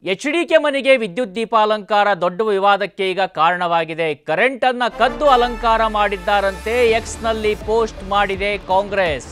H D K ಮನೆಗೆ ವಿದ್ಯುತ್ ದೀಪಾಲಂಕಾರ ದೊಡ್ಡ ವಿವಾದಕ್ಕೆ ಈಗ ಕಾರಣವಾಗಿದೆ ಕರೆಂಟ್ ಅನ್ನ ಕದ್ದು ಅಲಂಕಾರ ಮಾಡಿದ್ದಾರಂತೆ ಎಕ್ಸ್ನಲ್ಲಿ ಪೋಸ್ಟ್ ಮಾಡಿದೆ ಕಾಂಗ್ರೆಸ್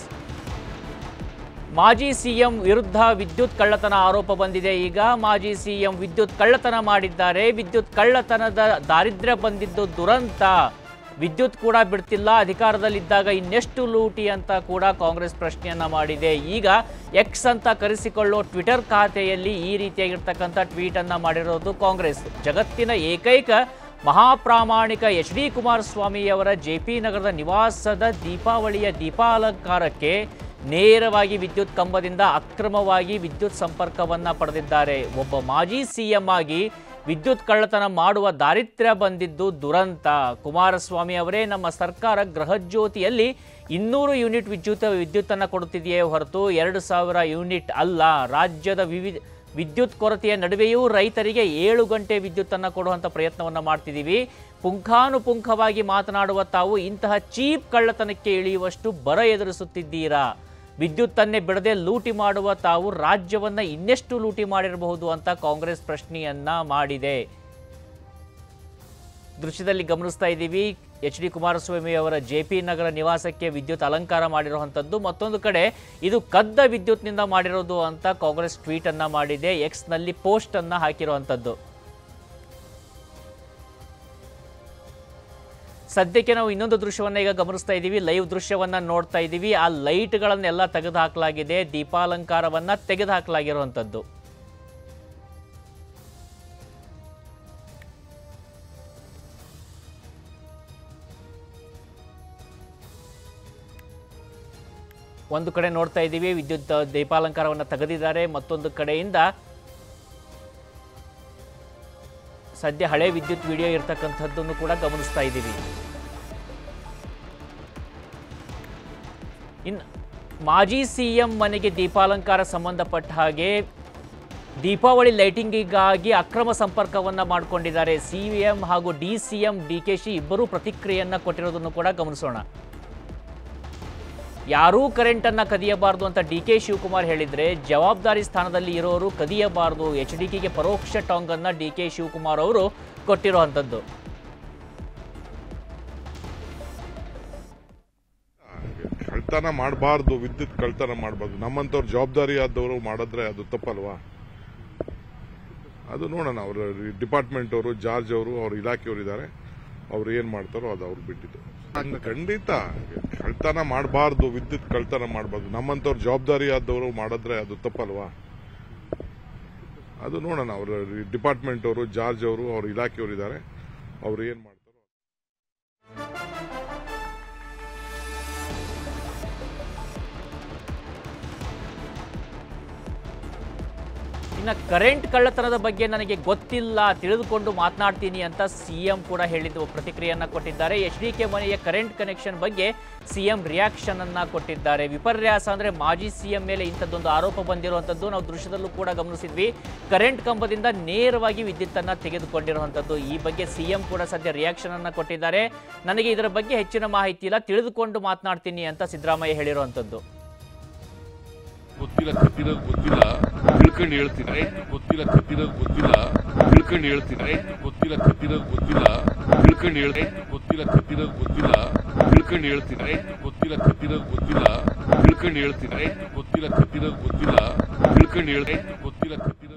ಮಾಜಿ ಸಿಎಂ ವಿರುದ್ಧ ವಿದ್ಯುತ್ ಕಳ್ಳತನ ಆರೋಪ ಬಂದಿದೆ ಈಗ ಮಾಜಿ ಸಿಎಂ ವಿದ್ಯುತ್ ಕಳ್ಳತನ ಮಾಡಿದ್ದಾರೆ ವಿದ್ಯುತ್ ಕಳ್ಳತನದ ದಾರಿದ್ರ್ಯ ಬಂದಿದ್ದು ದುರಂತ ವಿದ್ಯುತ್ ಕೂಡ ಬಿಡ್ತಿಲ್ಲ ಅಧಿಕಾರದಲ್ಲಿದ್ದಾಗ ಇನ್ನೆಷ್ಟು ಲೂಟಿ ಅಂತ ಕೂಡ ಕಾಂಗ್ರೆಸ್ ಪ್ರಶ್ನೆಯನ್ನ ಮಾಡಿದೆ ಈಗ ಎಕ್ಸ್ ಅಂತ ಕರೆಸಿಕೊಳ್ಳೋ ಟ್ವಿಟರ್ ಖಾತೆಯಲ್ಲಿ ಈ ರೀತಿಯಾಗಿರ್ತಕ್ಕಂಥ ಟ್ವೀಟ್ ಅನ್ನ ಮಾಡಿರೋದು ಕಾಂಗ್ರೆಸ್ ಜಗತ್ತಿನ ಏಕೈಕ ಮಹಾಪ್ರಾಮಾಣಿಕ ಎಚ್ ಡಿ ಕುಮಾರಸ್ವಾಮಿಯವರ ಜೆ ಪಿ ನಗರದ ನಿವಾಸದ ದೀಪಾವಳಿಯ ದೀಪಾಲಂಕಾರಕ್ಕೆ ನೇರವಾಗಿ ವಿದ್ಯುತ್ ಕಂಬದಿಂದ ಅಕ್ರಮವಾಗಿ ವಿದ್ಯುತ್ ಸಂಪರ್ಕವನ್ನ ಪಡೆದಿದ್ದಾರೆ ಒಬ್ಬ ಮಾಜಿ ಸಿಎಂ ಆಗಿ ವಿದ್ಯುತ್ ಕಳ್ಳತನ ಮಾಡುವ ದಾರಿದ್ರ್ಯ ಬಂದಿದ್ದು ದುರಂತ ಕುಮಾರಸ್ವಾಮಿ ಅವರೇ ನಮ್ಮ ಸರ್ಕಾರ ಗೃಹಜ್ಯೋತಿಯಲ್ಲಿ ಇನ್ನೂರು ಯೂನಿಟ್ ವಿದ್ಯುತ್ ವಿದ್ಯುತ್ತನ್ನು ಕೊಡುತ್ತಿದೆಯೇ ಹೊರತು ಎರಡು ಸಾವಿರ ಯೂನಿಟ್ ಅಲ್ಲ ರಾಜ್ಯದ ವಿವಿಧ ವಿದ್ಯುತ್ ಕೊರತೆಯ ನಡುವೆಯೂ ರೈತರಿಗೆ ಏಳು ಗಂಟೆ ವಿದ್ಯುತ್ತನ್ನು ಕೊಡುವಂಥ ಪ್ರಯತ್ನವನ್ನು ಮಾಡ್ತಿದ್ದೀವಿ ಪುಂಖಾನುಪುಂಖವಾಗಿ ಮಾತನಾಡುವ ತಾವು ಇಂತಹ ಚೀಪ್ ಕಳ್ಳತನಕ್ಕೆ ಇಳಿಯುವಷ್ಟು ಬರ ಎದುರಿಸುತ್ತಿದ್ದೀರಾ ವಿದ್ಯುತ್ತನ್ನೇ ಬಿಡದೆ ಲೂಟಿ ಮಾಡುವ ತಾವು ರಾಜ್ಯವನ್ನ ಇನ್ನೆಷ್ಟು ಲೂಟಿ ಮಾಡಿರಬಹುದು ಅಂತ ಕಾಂಗ್ರೆಸ್ ಪ್ರಶ್ನೆಯನ್ನ ಮಾಡಿದೆ ದೃಶ್ಯದಲ್ಲಿ ಗಮನಿಸ್ತಾ ಇದ್ದೀವಿ ಎಚ್ ಡಿ ಕುಮಾರಸ್ವಾಮಿ ಅವರ ಜೆ ಪಿ ನಗರ ನಿವಾಸಕ್ಕೆ ವಿದ್ಯುತ್ ಅಲಂಕಾರ ಮಾಡಿರುವಂಥದ್ದು ಮತ್ತೊಂದು ಕಡೆ ಇದು ಕದ್ದ ವಿದ್ಯುತ್ನಿಂದ ಮಾಡಿರೋದು ಅಂತ ಕಾಂಗ್ರೆಸ್ ಟ್ವೀಟ್ ಅನ್ನ ಮಾಡಿದೆ ಎಕ್ಸ್ನಲ್ಲಿ ಪೋಸ್ಟ್ ಅನ್ನ ಹಾಕಿರುವಂಥದ್ದು ಸದ್ಯಕ್ಕೆ ನಾವು ಇನ್ನೊಂದು ದೃಶ್ಯವನ್ನ ಈಗ ಗಮನಿಸ್ತಾ ಇದ್ದೀವಿ ಲೈವ್ ದೃಶ್ಯವನ್ನ ನೋಡ್ತಾ ಇದ್ದೀವಿ ಆ ಲೈಟ್ಗಳನ್ನೆಲ್ಲ ತೆಗೆದು ಹಾಕಲಾಗಿದೆ ದೀಪಾಲಂಕಾರವನ್ನ ತೆಗೆದು ಹಾಕಲಾಗಿರುವಂಥದ್ದು ಒಂದು ಕಡೆ ನೋಡ್ತಾ ಇದ್ದೀವಿ ವಿದ್ಯುತ್ ದೀಪಾಲಂಕಾರವನ್ನು ತೆಗೆದಿದ್ದಾರೆ ಮತ್ತೊಂದು ಕಡೆಯಿಂದ ಸದ್ಯ ಹಳೆ ವಿದ್ಯುತ್ ವಿಡಿಯೋ ಇರ್ತಕ್ಕಂಥದ್ದನ್ನು ಕೂಡ ಗಮನಿಸ್ತಾ ಇದ್ದೀವಿ ಇನ್ನು ಮಾಜಿ ಸಿಎಂ ಮನೆಗೆ ದೀಪಾಲಂಕಾರ ಸಂಬಂಧಪಟ್ಟ ಹಾಗೆ ದೀಪಾವಳಿ ಲೈಟಿಂಗಿಗಾಗಿ ಅಕ್ರಮ ಸಂಪರ್ಕವನ್ನ ಮಾಡಿಕೊಂಡಿದ್ದಾರೆ ಸಿಎಂ ಹಾಗೂ D C M D K ಶಿ ಇಬ್ಬರೂ ಪ್ರತಿಕ್ರಿಯೆಯನ್ನ ಕೊಟ್ಟಿರೋದನ್ನು ಕೂಡ ಗಮನಿಸೋಣ ಯಾರೂ ಕರೆಂಟನ್ನು ಕದಿಯಬಾರದು ಅಂತ ಡಿ ಕೆ ಶಿವಕುಮಾರ್ ಹೇಳಿದ್ರೆ ಜವಾಬ್ದಾರಿ ಸ್ಥಾನದಲ್ಲಿ ಇರೋರು ಕದಿಯಬಾರದು ಎಚ್ ಡಿ ಕೆಗೆ ಪರೋಕ್ಷ ಟಾಂಗ್ ಅನ್ನ ಡಿ ಕೆ ಶಿವಕುಮಾರ್ ಅವರು ಕೊಟ್ಟಿರುವಂಥದ್ದು ಕಳ್ತನ ಮಾಡಬಾರ್ದು ವಿದ್ಯುತ್ ಕಳ್ತನ ಮಾಡಬಾರ್ದು ನಮ್ಮಂಥವ್ರು ಜವಾಬ್ದಾರಿ ಆದವರು ಮಾಡಿದ್ರೆ ಅದು ತಪ್ಪಲ್ವಾ ಅದು ನೋಡೋಣ ಅವರ ಡಿಪಾರ್ಟ್ಮೆಂಟ್ ಅವರು ಜಾರ್ಜ್ ಅವರು ಅವ್ರ ಇಲಾಖೆಯವರು ಇದ್ದಾರೆ ಅವ್ರು ಏನ್ ಮಾಡ್ತಾರೋ ಅದು ಅವ್ರು ಬಿಟ್ಟಿದ್ದು ಹಂಗ್ ಖಂಡಿತ ಕಳ್ತನ ಮಾಡಬಾರ್ದು ವಿದ್ಯುತ್ ಕಳ್ತನ ಮಾಡಬಾರ್ದು ನಮ್ಮಂಥವ್ರು ಜವಾಬ್ದಾರಿ ಆದವರು ಮಾಡಿದ್ರೆ ಅದು ತಪ್ಪಲ್ವಾ ಅದು ನೋಡೋಣ ಅವರ ಡಿಪಾರ್ಟ್ಮೆಂಟ್ ಅವರು ಜಾರ್ಜ್ ಅವರು ಅವ್ರ ಇಲಾಖೆಯವರು ಇದ್ದಾರೆ ಅವ್ರು ಏನ್ ಮಾಡ್ತಾರೋ ಇನ್ನು ಕರೆಂಟ್ ಕಳ್ಳತನದ ಬಗ್ಗೆ ನನಗೆ ಗೊತ್ತಿಲ್ಲ ತಿಳಿದುಕೊಂಡು ಮಾತನಾಡ್ತೀನಿ ಅಂತ ಸಿಎಂ ಕೂಡ ಹೇಳಿದ್ದು ಪ್ರತಿಕ್ರಿಯೆಯನ್ನ ಕೊಟ್ಟಿದ್ದಾರೆ ಎಚ್ ಡಿ ಕೆ ಮನೆಯ ಕರೆಂಟ್ ಕನೆಕ್ಷನ್ ಬಗ್ಗೆ ಸಿಎಂ ರಿಯಾಕ್ಷನ್ ಅನ್ನ ಕೊಟ್ಟಿದ್ದಾರೆ ವಿಪರ್ಯಾಸ ಅಂದ್ರೆ ಮಾಜಿ ಸಿಎಂ ಮೇಲೆ ಇಂಥದ್ದೊಂದು ಆರೋಪ ಬಂದಿರುವಂಥದ್ದು ನಾವು ದೃಶ್ಯದಲ್ಲೂ ಕೂಡ ಗಮನಿಸಿದ್ವಿ ಕರೆಂಟ್ ಕಂಬದಿಂದ ನೇರವಾಗಿ ವಿದ್ಯುತ್ತನ್ನ ತೆಗೆದುಕೊಂಡಿರುವಂಥದ್ದು ಈ ಬಗ್ಗೆ ಸಿಎಂ ಕೂಡ ಸದ್ಯ ರಿಯಾಕ್ಷನ್ ಅನ್ನ ಕೊಟ್ಟಿದ್ದಾರೆ ನನಗೆ ಇದರ ಬಗ್ಗೆ ಹೆಚ್ಚಿನ ಮಾಹಿತಿ ಇಲ್ಲ ತಿಳಿದುಕೊಂಡು ಮಾತನಾಡ್ತೀನಿ ಅಂತ ಸಿದ್ದರಾಮಯ್ಯ ಹೇಳಿರುವಂಥದ್ದು ಗೊತ್ತಿಲ್ಲ ಕತ್ತಿರೋದು ಗೊತ್ತಿಲ್ಲ ತಿಳ್ಕೊಂಡು ಹೇಳ್ತೀನಿ ರೈಟ್ ಗೊತ್ತಿಲ್ಲ ಕತ್ತಿರೋದು ಗೊತ್ತಿಲ್ಲ ತಿಳ್ಕೊಂಡು ಹೇಳ್ತೀನಿ ರೈಟ್ ಗೊತ್ತಿಲ್ಲ ಕತ್ತಿರೋದು ಗೊತ್ತಿಲ್ಲ ತಿಳ್ಕೊಂಡು ಹೇಳ್ ರೈಟ್ ಗೊತ್ತಿಲ್ಲ ಕತ್ತಿರೋದು ಗೊತ್ತಿಲ್ಲ ತಿಳ್ಕೊಂಡು ಹೇಳ್ತೀನಿ ರೈಟ್ ಗೊತ್ತಿಲ್ಲ ಕತ್ತಿರೋದು ಗೊತ್ತಿಲ್ಲ ತಿಳ್ಕೊಂಡು ಹೇಳ್ತೀನಿ ರೈಟ್ ಗೊತ್ತಿಲ್ಲ ಕತ್ತಿರೋದು ಗೊತ್ತಿಲ್ಲ ತಿಳ್ಕೊಂಡು ಹೇಳ್ ರೈಟ್ ಗೊತ್ತಿಲ್ಲ ಕತ್ತಿರೋದು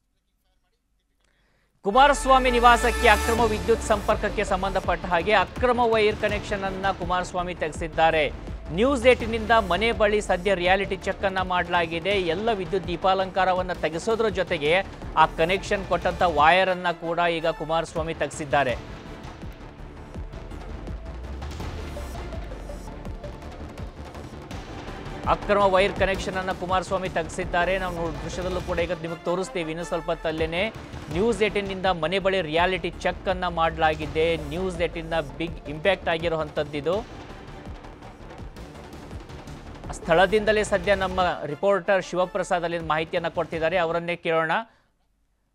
ಕುಮಾರಸ್ವಾಮಿ ನಿವಾಸಕ್ಕೆ ಅಕ್ರಮ ವಿದ್ಯುತ್ ಸಂಪರ್ಕಕ್ಕೆ ಸಂಬಂಧಪಟ್ಟ ಹಾಗೆ ಅಕ್ರಮ ವೈರ್ ಕನೆಕ್ಷನ್ ಅನ್ನ ಕುಮಾರಸ್ವಾಮಿ ತೆಗೆಸಿದ್ದಾರೆ ನ್ಯೂಸ್ ಏಟಿನಿಂದ ಮನೆ ಬಳಿ ಸದ್ಯ ರಿಯಾಲಿಟಿ ಚೆಕ್ ಅನ್ನ ಮಾಡಲಾಗಿದೆ ಎಲ್ಲ ವಿದ್ಯುತ್ ದೀಪಾಲಂಕಾರವನ್ನ ತೆಗೆಸೋದ್ರ ಜೊತೆಗೆ ಆ ಕನೆಕ್ಷನ್ ಕೊಟ್ಟಂತ ವಾಯರ್ ಅನ್ನ ಕೂಡ ಈಗ ಕುಮಾರಸ್ವಾಮಿ ತೆಗೆಸಿದ್ದಾರೆ ಅಕ್ರಮ ವೈರ್ ಕನೆಕ್ಷನ್ ಅನ್ನ ಕುಮಾರಸ್ವಾಮಿ ತೆಗೆಸಿದ್ದಾರೆ ನಾವು ನೋಡ್- ದೃಶ್ಯದಲ್ಲೂ ಕೂಡ ಈಗ ನಿಮಗೆ ತೋರಿಸ್ತೀವಿ ಇನ್ನು ಸ್ವಲ್ಪ ತಲ್ಲೇನೆ ನ್ಯೂಸ್ ಏಟಿನಿಂದ ಮನೆ ಬಳಿ ರಿಯಾಲಿಟಿ ಚೆಕ್ ಅನ್ನ ಮಾಡಲಾಗಿದೆ ನ್ಯೂಸ್ ಏಟಿಂದ ಬಿಗ್ ಇಂಪ್ಯಾಕ್ಟ್ ಆಗಿರುವಂಥದ್ದಿದು ಸ್ಥಳದಿಂದಲೇ ಸದ್ಯ ನಮ್ಮ ರಿಪೋರ್ಟರ್ ಶಿವಪ್ರಸಾದ್ ಅಲ್ಲಿ ಮಾಹಿತಿಯನ್ನು ಕೊಡ್ತಿದ್ದಾರೆ ಅವರನ್ನೇ ಕೇಳೋಣ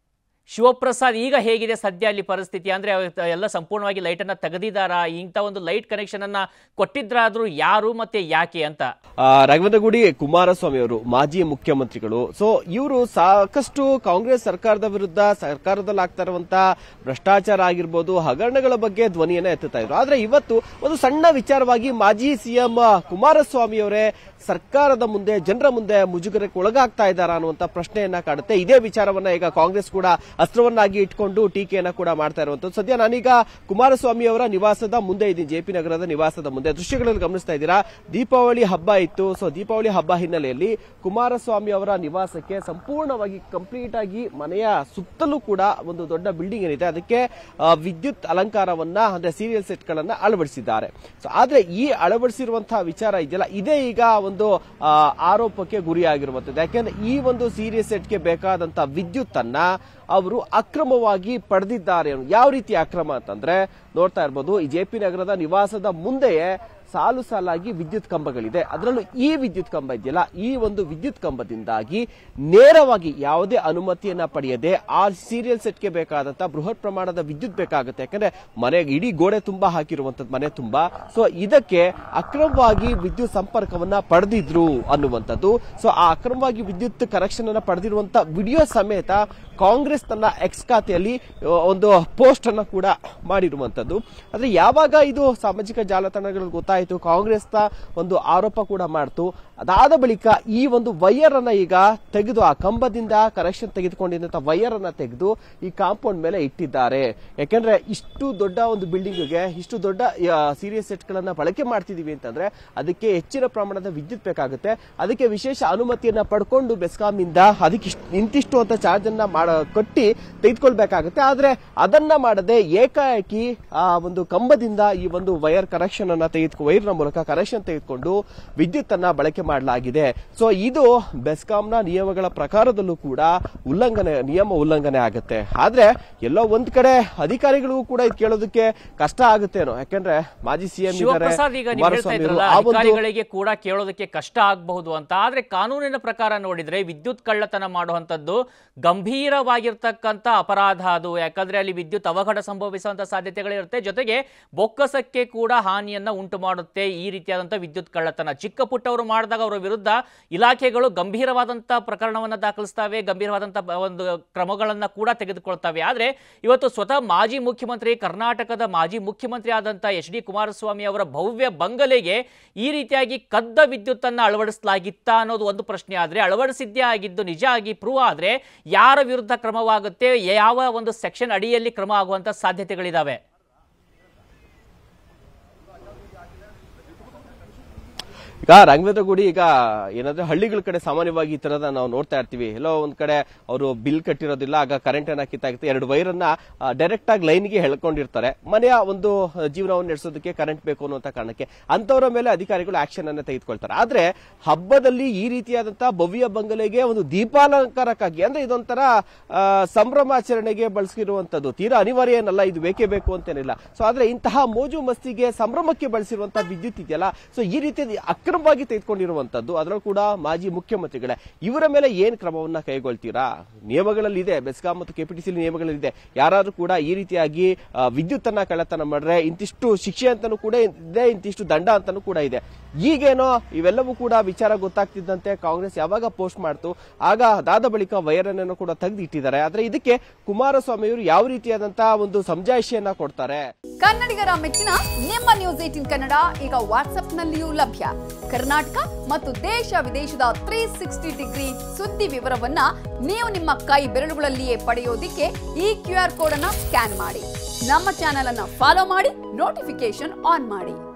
ಶಿವಪ್ರಸಾದ್ ಈಗ ಹೇಗಿದೆ ಸದ್ಯ ಅಲ್ಲಿ ಪರಿಸ್ಥಿತಿ ಅಂದ್ರೆ ಅವತ್ತು ಎಲ್ಲ ಸಂಪೂರ್ಣವಾಗಿ ಲೈಟನ್ನು ತೆಗೆದಿದ್ದಾರಾ ಇಂಥ ಒಂದು ಲೈಟ್ ಕನೆಕ್ಷನ್ ಅನ್ನ ಕೊಟ್ಟಿದ್ರಾದ್ರೂ ಯಾರು ಮತ್ತೆ ಯಾಕೆ ಅಂತ ಆ, ರಾಘವೇಂದ್ರಗುಡಿ ಕುಮಾರಸ್ವಾಮಿ ಅವರು ಮಾಜಿ ಮುಖ್ಯಮಂತ್ರಿಗಳು ಸೊ ಇವರು ಸಾಕಷ್ಟು ಕಾಂಗ್ರೆಸ್ ಸರ್ಕಾರದ ವಿರುದ್ಧ ಸರ್ಕಾರದಲ್ಲಿ ಆಗ್ತಾ ಇರುವಂತಹ ಭ್ರಷ್ಟಾಚಾರ ಆಗಿರ್ಬೋದು ಹಗರಣಗಳ ಬಗ್ಗೆ ಧ್ವನಿಯನ್ನ ಎತ್ತುತ್ತಾ ಇದ್ರು ಆದ್ರೆ ಇವತ್ತು ಒಂದು ಸಣ್ಣ ವಿಚಾರವಾಗಿ ಮಾಜಿ ಸಿಎಂ ಕುಮಾರಸ್ವಾಮಿ ಅವರೇ ಸರ್ಕಾರದ ಮುಂದೆ ಜನರ ಮುಂದೆ ಮುಜುಗರಕ್ಕೆ ಒಳಗಾಗ್ತಾ ಇದ್ದಾರಾ ಅನ್ನುವಂತ ಪ್ರಶ್ನೆಯನ್ನ ಕಾಡುತ್ತೆ ಇದೇ ವಿಚಾರವನ್ನ ಈಗ ಕಾಂಗ್ರೆಸ್ ಕೂಡ ಅಸ್ತ್ರವನ್ನಾಗಿ ಇಟ್ಕೊಂಡು ಟೀಕೆಯನ್ನ ಕೂಡ ಮಾಡ್ತಾ ಇರುವಂತದ್ದು ಸದ್ಯ ನಾನೀಗ ಕುಮಾರಸ್ವಾಮಿ ಅವರ ನಿವಾಸದ ಮುಂದೆ ಇದ್ದೀನಿ ಜೆಪಿ ನಗರದ ನಿವಾಸದ ಮುಂದೆ ದೃಶ್ಯಗಳಲ್ಲಿ ಗಮನಿಸ್ತಾ ಇದ್ದೀರಾ ದೀಪಾವಳಿ ಹಬ್ಬ ಇತ್ತು ಸೊ ದೀಪಾವಳಿ ಹಬ್ಬ ಹಿನ್ನೆಲೆಯಲ್ಲಿ ಕುಮಾರಸ್ವಾಮಿ ಅವರ ನಿವಾಸಕ್ಕೆ ಸಂಪೂರ್ಣವಾಗಿ ಕಂಪ್ಲೀಟ್ ಆಗಿ ಮನೆಯ ಸುತ್ತಲೂ ಕೂಡ ಒಂದು ದೊಡ್ಡ ಬಿಲ್ಡಿಂಗ್ ಏನಿದೆ ಅದಕ್ಕೆ ಆ, ವಿದ್ಯುತ್ ಅಲಂಕಾರವನ್ನ ಅಂದ್ರೆ ಸೀರಿಯಲ್ ಸೆಟ್ ಗಳನ್ನ ಅಳವಡಿಸಿದ್ದಾರೆ ಸೊ ಆದ್ರೆ ಈ ಅಳವಡಿಸಿರುವಂತಹ ವಿಚಾರ ಇದೆಯಲ್ಲ ಇದೇ ಈಗ ಒಂದು ಆ, ಆರೋಪಕ್ಕೆ ಗುರಿಯಾಗಿರುವಂತದ್ದು ಯಾಕೆಂದ್ರೆ ಈ ಒಂದು ಸೀರಿಯಲ್ ಸೆಟ್ಗೆ ಬೇಕಾದಂತಹ ವಿದ್ಯುತ್ ಅನ್ನ ಅವರು ಅಕ್ರಮವಾಗಿ ಪಡೆದಿದ್ದಾರೆ ಅನ್ನೋ- ಯಾವ ರೀತಿ ಅಕ್ರಮ ಅಂತಂದ್ರೆ ನೋಡ್ತಾ ಇರ್ಬೋದು ಈ ಜೆಪಿ ನಗರದ ನಿವಾಸದ ಮುಂದೆಯೇ ಸಾಲು ಸಾಲಾಗಿ ವಿದ್ಯುತ್ ಕಂಬಗಳಿದೆ ಅದರಲ್ಲೂ ಈ ವಿದ್ಯುತ್ ಕಂಬ ಇದೆಯಲ್ಲ ಈ ಒಂದು ವಿದ್ಯುತ್ ಕಂಬದಿಂದಾಗಿ ನೇರವಾಗಿ ಯಾವುದೇ ಅನುಮತಿಯನ್ನ ಪಡೆಯದೆ ಆ ಸೀರಿಯಲ್ ಸೆಟ್ಗೆ ಬೇಕಾದಂತ ಬೃಹತ್ ಪ್ರಮಾಣದ ವಿದ್ಯುತ್ ಬೇಕಾಗುತ್ತೆ ಯಾಕಂದ್ರೆ ಮನೆಗೆ ಇಡೀ ಗೋಡೆ ತುಂಬಾ ಹಾಕಿರುವಂತದ್ದು ಮನೆ ತುಂಬಾ ಸೊ ಇದಕ್ಕೆ ಅಕ್ರಮವಾಗಿ ವಿದ್ಯುತ್ ಸಂಪರ್ಕವನ್ನ ಪಡೆದಿದ್ರು ಅನ್ನುವಂಥದ್ದು ಸೊ ಆ ಅಕ್ರಮವಾಗಿ ವಿದ್ಯುತ್ ಕನೆಕ್ಷನ್ ಅನ್ನ ಪಡೆದಿರುವಂತ ವಿಡಿಯೋ ಸಮೇತ ಕಾಂಗ್ರೆಸ್ ತನ್ನ ಎಕ್ಸ್ ಖಾತೆಯಲ್ಲಿ ಆ, ಒಂದು ಪೋಸ್ಟ್ ಅನ್ನ ಕೂಡ ಮಾಡಿರುವಂತದ್ದು ಆದ್ರೆ ಯಾವಾಗ ಇದು ಸಾಮಾಜಿಕ ಜಾಲತಾಣಗಳಲ್ಲಿ ಗೊತ್ತಾಯಿತು ಕಾಂಗ್ರೆಸ್ನ ಒಂದು ಆರೋಪ ಕೂಡ ಮಾಡ್ತು ಅದಾದ ಬಳಿಕ ಈ ಒಂದು ವೈಯರ್ ಅನ್ನ ಈಗ ತೆಗೆದು ಆ ಕಂಬದಿಂದ ಕನೆಕ್ಷನ್ ತೆಗೆದುಕೊಂಡಿದ್ದಂತ ವೈಯರ್ ಅನ್ನ ತೆಗೆದು ಈ ಕಾಂಪೌಂಡ್ ಮೇಲೆ ಇಟ್ಟಿದ್ದಾರೆ ಯಾಕೆಂದ್ರೆ ಇಷ್ಟು ದೊಡ್ಡ ಒಂದು ಬಿಲ್ಡಿಂಗ್ಗೆ ಇಷ್ಟು ದೊಡ್ಡ ಸೀರಿಯಸ್ ಸೆಟ್ ಗಳನ್ನ ಬಳಕೆ ಮಾಡ್ತಿದೀವಿ ಅಂತಂದ್ರೆ ಅದಕ್ಕೆ ಹೆಚ್ಚಿನ ಪ್ರಮಾಣದ ವಿದ್ಯುತ್ ಬೇಕಾಗುತ್ತೆ ಅದಕ್ಕೆ ವಿಶೇಷ ಅನುಮತಿಯನ್ನ ಪಡ್ಕೊಂಡು ಬೆಸ್ಕಾಂ ಇಂದ ಅದಕ್ಕೆ ಇಷ್ಟ್- ಇಂತಿಷ್ಟು ಅಂತ ಚಾರ್ಜ್ ಅನ್ನ ಮಾಡ ಕಟ್ಟಿ ತೆಗೆದುಕೊಳ್ಬೇಕಾಗುತ್ತೆ ಆದ್ರೆ ಅದನ್ನ ಮಾಡದೆ ಏಕಾಏಕಿ ಆ ಒಂದು ಕಂಬದಿಂದ ಈ ಒಂದು ವೈರ್ ಕನೆಕ್ಷನ್ ಅನ್ನ ತೆಗೆದುಕೊ ವೈರ್ ನ ಮೂಲಕ ಕನೆಕ್ಷನ್ ತೆಗೆದುಕೊಂಡು ವಿದ್ಯುತ್ ಅನ್ನ ಬಳಕೆ ಮಾಡಲಾಗಿದೆ ಸೊ ಇದು ಬೆಸ್ಕಾಂನ ನಿಯಮಗಳ ಪ್ರಕಾರದಲ್ಲೂ ಕೂಡ ಉಲ್ಲಂಘನೆ ನಿಯಮ ಉಲ್ಲಂಘನೆ ಆಗುತ್ತೆ ಆದ್ರೆ ಎಲ್ಲೋ ಒಂದ್ ಕಡೆ ಅಧಿಕಾರಿಗಳಿಗೂ ಕೂಡ ಇದು ಕೇಳೋದಕ್ಕೆ ಕಷ್ಟ ಆಗುತ್ತೇನೋ ಯಾಕಂದ್ರೆ ಮಾಜಿ ಸಿಎಂ ಇದ್ದಾರೆ ಶಿವಪ್ರಸಾದ್ ಈಗ ನೀವು ಹೇಳ್ತಾ ಕುಮಾರಸ್ವಾಮಿ ಅವರು ಇದ್ರಲ್ಲ ಆ ಒಂದು ಅಧಿಕಾರಿಗಳಿಗೆ ಕೂಡ ಕೇಳೋದಕ್ಕೆ ಕಷ್ಟ ಆಗಬಹುದು ಅಂತ ಆದ್ರೆ ಕಾನೂನಿನ ಪ್ರಕಾರ ನೋಡಿದ್ರೆ ವಿದ್ಯುತ್ ಕಳ್ಳತನ ಮಾಡುವಂತದ್ದು ಗಂಭೀರವಾಗಿರ್ತಕ್ಕಂಥ ಅಪರಾಧ ಅದು ಯಾಕಂದ್ರೆ ಅಲ್ಲಿ ವಿದ್ಯುತ್ ಅವಘಡ ಸಂಭವಿಸುವಂತ ಸಾಧ್ಯತೆಗಳಿರುತ್ತೆ ಜೊತೆಗೆ ಬೊಕ್ಕಸಕ್ಕೆ ಕೂಡ ಹಾನಿಯನ್ನ ಉಂಟು ಮಾಡುತ್ತೆ ಈ ರೀತಿಯಾದಂಥ ವಿದ್ಯುತ್ ಕಳ್ಳತನ ಚಿಕ್ಕ ಪುಟ್ಟವರು ಮಾಡಿದಾಗ ಅವರ ವಿರುದ್ಧ ಇಲಾಖೆಗಳು ಗಂಭೀರವಾದಂಥ ಪ್ರಕರಣವನ್ನು ದಾಖಲಿಸ್ತವೆ ಗಂಭೀರವಾದಂಥ ಬ- ಒಂದು ಕ್ರಮಗಳನ್ನು ಕೂಡ ತೆಗೆದುಕೊಳ್ತವೆ ಆದರೆ ಇವತ್ತು ಸ್ವತಃ ಮಾಜಿ ಮುಖ್ಯಮಂತ್ರಿ ಕರ್ನಾಟಕದ ಮಾಜಿ ಮುಖ್ಯಮಂತ್ರಿ ಆದಂಥ ಎಚ್ ಡಿ ಕುಮಾರಸ್ವಾಮಿ ಅವರ ಭವ್ಯ ಬಂಗಲೆಗೆ ಈ ರೀತಿಯಾಗಿ ಕದ್ದ ವಿದ್ಯುತ್ತನ್ನು ಅಳವಡಿಸಲಾಗಿತ್ತಾ ಅನ್ನೋದು ಒಂದು ಪ್ರಶ್ನೆ ಆದರೆ ಅಳವಡಿಸಿದ್ದೇ ಆಗಿದ್ದು ನಿಜ ಆಗಿ ಪ್ರೂವ್ ಆದರೆ ಯಾರ ವಿರುದ್ಧ ಕ್ರಮವಾಗುತ್ತೆ ಯಾವ ಒಂದು ಸೆಕ್ಷನ್ ಅಡಿಯಲ್ಲಿ ಕ್ರಮ ಆಗುವಂಥ ಸಾಧ್ಯತೆಗಳಿದಾವೆ ಈಗ ರಾಘವೇಂದ್ರ ಗುಡಿ ಈಗ ಏನಂದ್ರೆ ಹಳ್ಳಿಗಳ ಕಡೆ ಸಾಮಾನ್ಯವಾಗಿ ಈ ತರದ ನಾವು ನೋಡ್ತಾ ಇರ್ತೀವಿ ಎಲ್ಲೋ ಒಂದ್ ಕಡೆ ಅವರು ಬಿಲ್ ಕಟ್ಟಿರೋದಿಲ್ಲ ಆಗ ಕರೆಂಟ್ ಅನ್ನ ಕಿತ್ತಾಗುತ್ತೆ ಎರಡು ವೈರ್ ಅನ್ನ ಡೈರೆಕ್ಟ್ ಆಗಿ ಲೈನ್ ಗೆ ಎಳ್ಕೊಂಡಿರ್ತಾರೆ ಮನೆಯ ಒಂದು ಜೀವನವನ್ನು ನಡೆಸೋದಕ್ಕೆ ಕರೆಂಟ್ ಬೇಕು ಅನ್ನುವಂತ ಕಾರಣಕ್ಕೆ ಅಂತವರ ಮೇಲೆ ಅಧಿಕಾರಿಗಳು ಆಕ್ಷನ್ ಅನ್ನ ತೆಗೆದುಕೊಳ್ತಾರೆ ಆದ್ರೆ ಹಬ್ಬದಲ್ಲಿ ಈ ರೀತಿಯಾದಂತಹ ಭವ್ಯ ಬಂಗಲೆಗೆ ಒಂದು ದೀಪಾಲಂಕಾರಕ್ಕಾಗಿ ಅಂದ್ರೆ ಇದೊಂಥರ ಆ, ಸಂಭ್ರಮಾಚರಣೆಗೆ ಬಳಸಿರುವಂತದ್ದು ತೀರಾ ಅನಿವಾರ್ಯ ಏನಲ್ಲ ಇದು ಬೇಕೇ ಬೇಕು ಅಂತೇನಿಲ್ಲ ಸೊ ಆದ್ರೆ ಇಂತಹ ಮೋಜು ಮಸ್ತಿಗೆ ಸಂಭ್ರಮಕ್ಕೆ ಬಳಸಿರುವಂತಹ ವಿದ್ಯುತ್ ಇದೆಯಲ್ಲ ಸೊ ಈ ರೀತಿ ಅಕ್ರಮವಾಗಿ ತೆಗೆದುಕೊಂಡಿರುವಂತದ್ದು ಅದರಲ್ಲೂ ಕೂಡ ಮಾಜಿ ಮುಖ್ಯಮಂತ್ರಿಗಳೇ ಇವರ ಮೇಲೆ ಏನ್ ಕ್ರಮವನ್ನ ಕೈಗೊಳ್ತೀರಾ ನಿಯಮಗಳಲ್ಲಿ ಇದೆ ಬೆಸ್ಕಾಂ ಮತ್ತು ಕೆಪಿಟಿಸಿ ನಿಯಮಗಳಲ್ಲಿದೆ ಯಾರಾದ್ರೂ ಕೂಡ ಈ ರೀತಿಯಾಗಿ ಆ, ವಿದ್ಯುತ್ ಅನ್ನ ಕಳ್ಳತನ ಮಾಡ್ರೆ ಇಂತಿಷ್ಟು ಶಿಕ್ಷೆ ಅಂತಾನೂ ಕೂಡ ಇದೆ ಇಂತಿಷ್ಟು ದಂಡ ಅಂತಾನೂ ಕೂಡ ಇದೆ ಈಗೇನೋ ಇವೆಲ್ಲವೂ ಕೂಡ ವಿಚಾರ ಗೊತ್ತಾಗ್ತಿದ್ದಂತೆ ಕಾಂಗ್ರೆಸ್ ಯಾವಾಗ ಪೋಸ್ಟ್ ಮಾಡ್ತು ಆಗ ಅದಾದ ಬಳಿಕ ವೈರ್ ಅನ್ನು ಕೂಡ ತೆಗೆದು ಇಟ್ಟಿದ್ದಾರೆ ಆದ್ರೆ ಇದಕ್ಕೆ ಕುಮಾರಸ್ವಾಮಿ ಅವರು ಯಾವ ರೀತಿಯಾದಂತಹ ಒಂದು ಸಮಜಾಯಿಷಿಯನ್ನ ಕೊಡ್ತಾರೆ ಕನ್ನಡಿಗರ ಮೆಚ್ಚಿನ ನಿಮ್ಮ ನ್ಯೂಸ್ ಏಟಿನ್ ಕನ್ನಡ ಈಗ ವಾಟ್ಸ್ಆಪ್ನಲ್ಲಿಯೂ ಲಭ್ಯ ಕರ್ನಾಟಕ ಮತ್ತು ದೇಶ ವಿದೇಶದ ತ್ರೀ ಸಿಕ್ಸ್ಟಿ ಡಿಗ್ರಿ ಸುದ್ದಿ ವಿವರವನ್ನ ನೀವು ನಿಮ್ಮ ಕೈ ಬೆರಳುಗಳಲ್ಲಿಯೇ ಪಡೆಯೋದಿಕ್ಕೆ ಈ ಕ್ಯೂ ಆರ್ ಕೋಡ್ ಅನ್ನ ಸ್ಕ್ಯಾನ್ ಮಾಡಿ ನಮ್ಮ ಚಾನೆಲ್ ಅನ್ನ ಫಾಲೋ ಮಾಡಿ ನೋಟಿಫಿಕೇಶನ್ ಆನ್ ಮಾಡಿ